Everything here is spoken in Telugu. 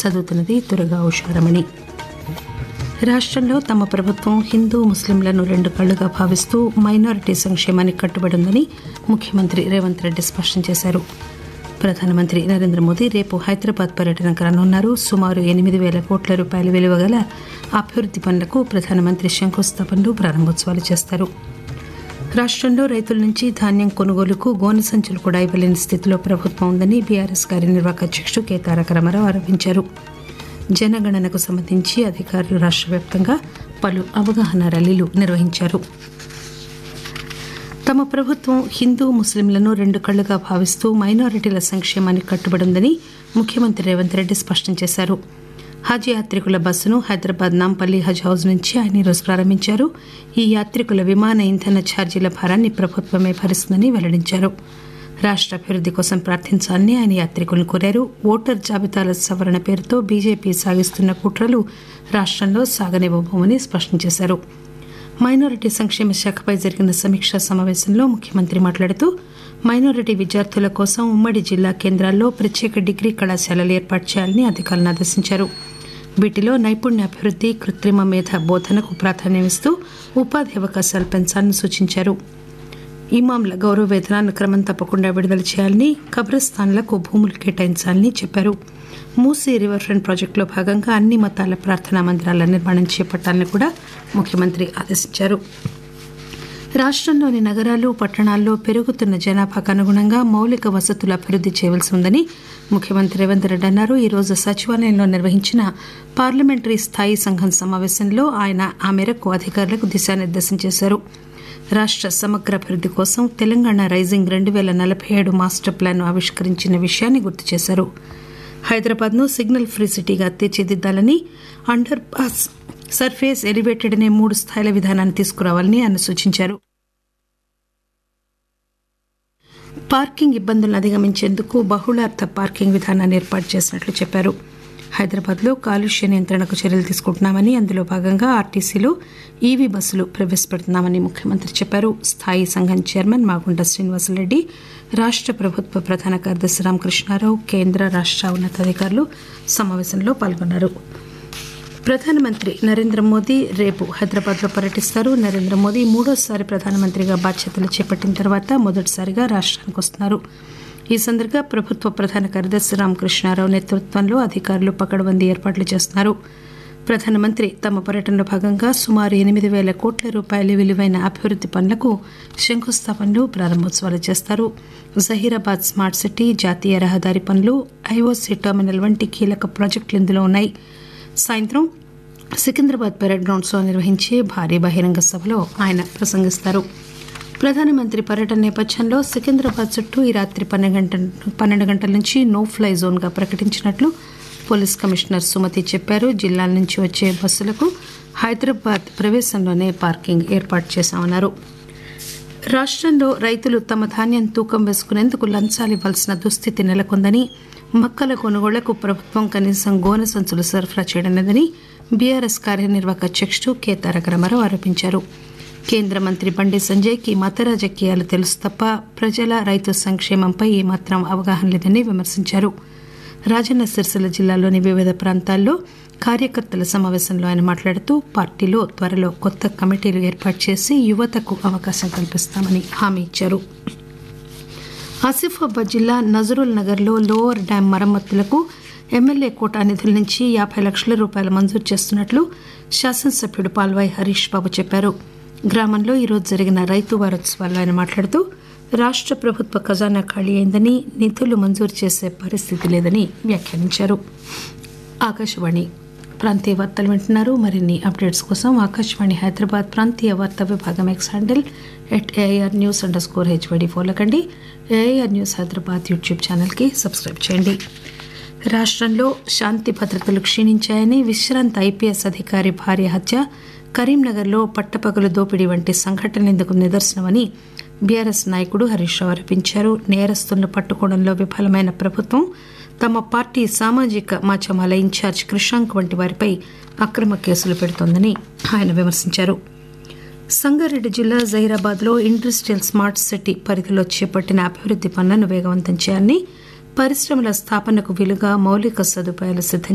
చదువుతున్నది తురగా ఉషారమణి రాష్టంలో తమ ప్రభుత్వం హిందూ ముస్లింలను రెండు కళ్లుగా భావిస్తూ మైనారిటీ సంక్షేమానికి కట్టుబడి ఉందని ముఖ్యమంత్రి రేవంత్ రెడ్డి స్పష్టం చేశారు ప్రధానమంత్రి నరేంద్ర మోదీ రేపు హైదరాబాద్ పర్యటనకు రానున్నారు సుమారు ఎనిమిది వేల కోట్ల రూపాయల విలువ గల అభివృద్ది పనులకు ప్రధానమంత్రి శంకుస్థాపనలు ప్రారంభోత్సవాలు చేస్తారు రాష్టంలో రైతుల నుంచి ధాన్యం కొనుగోలుకు గోనె సంచులు కూడా ఇవ్వలేని స్థితిలో ప్రభుత్వం ఉందని బీఆర్ఎస్ కార్యనిర్వాహక అధ్యక్షుడు కె తారక రామారావు ఆరోపించారు జనగణనకు సంబంధించి అధికారులు రాష్ట్ర వ్యాప్తంగా పలు అవగాహన ర్యాలీలు నిర్వహించారు తమ ప్రభుత్వం హిందూ ముస్లింలను రెండు కళ్లుగా భావిస్తూ మైనారిటీల సంక్షేమానికి కట్టుబడి ఉందని ముఖ్యమంత్రి రేవంత్ రెడ్డి స్పష్టం చేశారు హజ్ యాత్రికుల బస్సును హైదరాబాద్ నాంపల్లి హజ్ హౌస్ నుంచి ఆయన ఈరోజు ప్రారంభించారు ఈ యాత్రికుల విమాన ఇంధన ఛార్జీల భారాన్ని ప్రభుత్వమే భరిస్తుందని వెల్లడించారు రాష్ట్ర అభివృద్ది కోసం ప్రార్థించాలని ఆయన యాత్రికులను కోరారు ఓటర్ జాబితాల సవరణ పేరుతో బీజేపీ సాగిస్తున్న కుట్రలు రాష్ట్రంలో సాగనివ్వబోమని స్పష్టం చేశారు మైనారిటీ సంక్షేమ శాఖపై జరిగిన సమీక్షా సమావేశంలో ముఖ్యమంత్రి మాట్లాడుతూ మైనారిటీ విద్యార్థుల కోసం ఉమ్మడి జిల్లా కేంద్రాల్లో ప్రత్యేక డిగ్రీ కళాశాలలు ఏర్పాటు చేయాలని అధికారులను ఆదేశించారు వీటిలో నైపుణ్యాభివృద్ది కృత్రిమ మేధ బోధనకు ప్రాధాన్యమిస్తూ ఉపాధి అవకాశాలు పెంచాలని సూచించారు ఇమాంల గౌరవ వేతనాన్ని క్రమం తప్పకుండా విడుదల చేయాలని కబ్రస్థాన్లకు భూములు కేటాయించాలని చెప్పారు మూసీ రివర్ ఫ్రంట్ ప్రాజెక్టులో భాగంగా అన్ని మతాల ప్రార్థనా మందిరాల నిర్మాణం చేపట్టాలని కూడా ముఖ్యమంత్రి ఆదేశించారు రాష్టంలోని నగరాలు పట్టణాల్లో పెరుగుతున్న జనాభాకు అనుగుణంగా మౌలిక వసతులు అభివృద్ది చేయవలసి ఉందని ముఖ్యమంత్రి రేవంత్ రెడ్డి అన్నారు ఈ రోజు సచివాలయంలో నిర్వహించిన పార్లమెంటరీ స్థాయి సంఘం సమావేశంలో ఆయన ఆ మేరకు అధికారులకు దిశానిర్దేశం చేశారు రాష్ట్ర సమగ్ర అభివృద్ది కోసం తెలంగాణ రైజింగ్ రెండు వేల నలభై ఏడు మాస్టర్ ప్లాన్ ఆవిష్కరించిన విషయాన్ని గుర్తు చేశారు హైదరాబాద్ ను సిగ్నల్ ఫ్రీ సిటీగా తీర్చిదిద్దాలని అండర్ పాస్ సర్ఫేస్ ఎలివేటెడ్ అనే మూడు స్థాయిల విధానాన్ని తీసుకురావాలని ఆయన సూచించారు పార్కింగ్ ఇబ్బందులను అధిగమించేందుకు బహుళార్థ పార్కింగ్ విధానాన్ని ఏర్పాటు చేసినట్లు చెప్పారు హైదరాబాద్ లో కాలుష్య నియంత్రణకు చర్యలు తీసుకుంటున్నామని అందులో భాగంగా ఆర్టీసీలో ఈవీ బస్సులు ప్రవేశపెడుతున్నామని ముఖ్యమంత్రి చెప్పారు స్థాయి సంఘం చైర్మన్ మాగుంట శ్రీనివాసరెడ్డి రాష్ట్ర ప్రభుత్వ ప్రధాన కార్యదర్శి రామకృష్ణారావు కేంద్ర రాష్ట్ర ఉన్నతాధికారులు సమావేశంలో పాల్గొన్నారు ప్రధానమంత్రి నరేంద్ర మోదీ రేపు హైదరాబాద్ లో పర్యటిస్తారు నరేంద్ర మోదీ మూడోసారి ప్రధానమంత్రిగా బాధ్యతలు చేపట్టిన తర్వాత మొదటిసారిగా రాష్ట్రానికి వస్తున్నారు ఈ సందర్భంగా ప్రభుత్వ ప్రధాన కార్యదర్శి రామకృష్ణారావు నేతృత్వంలో అధికారులు పకడ్బందీ ఏర్పాట్లు చేస్తున్నారు ప్రధానమంత్రి తమ పర్యటనలో భాగంగా సుమారు ఎనిమిది వేల కోట్ల రూపాయల విలువైన అభివృద్ది పనులకు శంకుస్థాపనలు ప్రారంభోత్సవాలు చేస్తారు జహీరాబాద్ స్మార్ట్ సిటీ జాతీయ రహదారి పనులు ఐఓసీ టెర్మినల్ వంటి కీలక ప్రాజెక్టులు ఇందులో ఉన్నాయి సాయంత్రం సికింద్రాబాద్ పెరేడ్ గ్రౌండ్స్ లో నిర్వహించే భారీ బహిరంగ సభలో ఆయన ప్రసంగిస్తారు ప్రధానమంత్రి పర్యటన నేపథ్యంలో సికింద్రాబాద్ చుట్టూ ఈ రాత్రి పన్నెండు గంటల పన్నెండు గంటల నుంచి నో ఫ్లై జోన్ గా ప్రకటించినట్లు పోలీస్ కమిషనర్ సుమతి చెప్పారు జిల్లాల నుంచి వచ్చే బస్సులకు హైదరాబాద్ ప్రవేశంలోనే పార్కింగ్ ఏర్పాటు చేశామన్నారు రాష్టంలో రైతులు తమ ధాన్యం తూకం వేసుకునేందుకు లంచాలు ఇవ్వాల్సిన దుస్థితి నెలకొందని మక్కల కొనుగోళ్లకు ప్రభుత్వం కనీసం గోనె సంచులు సరఫరా చేయడం లేదని బీఆర్ఎస్ కార్యనిర్వాహక అధ్యక్షుడు కె తారక రామారావు ఆరోపించారు కేంద్ర మంత్రి బండి సంజయ్కి మత రాజకీయాలు తెలుసు తప్ప ప్రజల రైతు సంక్షేమంపై ఏమాత్రం అవగాహన లేదని విమర్శించారు రాజన్న సిరిసిల్ల జిల్లాలోని వివిధ ప్రాంతాల్లో కార్యకర్తల సమావేశంలో ఆయన మాట్లాడుతూ పార్టీలో త్వరలో కొత్త కమిటీలు ఏర్పాటు చేసి యువతకు అవకాశం కల్పిస్తామని హామీ ఇచ్చారు ఆసిఫాబాద్ జిల్లా నజరుల్ నగర్లో లోవర్ డ్యాం మరమ్మతులకు ఎమ్మెల్యే కోటా నిధుల నుంచి యాభై లక్షల రూపాయలు మంజూరు చేస్తున్నట్లు శాసనసభ్యుడు పాల్వాయి హరీష్ బాబు చెప్పారు గ్రామంలో ఈరోజు జరిగిన రైతు వారోత్సవాల్లో ఆయన మాట్లాడుతూ రాష్ట్ర ప్రభుత్వ ఖజానా ఖాళీ అయిందని నిధులు మంజూరు చేసే పరిస్థితి లేదని వ్యాఖ్యానించారు ఆకాశవాణి ప్రాంతీయ వార్తలు వింటున్నారు మరిన్ని అప్డేట్స్ కోసం ఆకాశవాణి హైదరాబాద్ ప్రాంతీయ వార్తా విభాగం X handle at AIR news under score HYD follow కండి ఏఐఆర్ న్యూస్ హైదరాబాద్ యూట్యూబ్ ఛానల్కి సబ్స్క్రైబ్ చేయండి రాష్ట్రంలో శాంతి భద్రతలు క్షీణించాయని విశ్రాంత ఐపీఎస్ అధికారి భార్య హత్య కరీంనగర్లో పట్టపగలు దోపిడీ వంటి సంఘటనలు ఇందుకు నిదర్శనమని బీఆర్ఎస్ నాయకుడు హరీష్ రావు ఆరోపించారు నేరస్తులను పట్టుకోవడంలో విఫలమైన ప్రభుత్వం తమ పార్టీ సామాజిక మాధ్యమాల ఇన్ఛార్జ్ కృషాంక్ వంటి వారిపై అక్రమ కేసులు పెడుతోందని ఆయన విమర్శించారు సంగారెడ్డి జిల్లా జహీరాబాద్ లో ఇండస్ట్రియల్ స్మార్ట్ సిటీ పరిధిలో చేపట్టిన అభివృద్ది పనులను వేగవంతం చేయాలని పరిశ్రమల స్థాపనకు వీలుగా మౌలిక సదుపాయాలు సిద్దం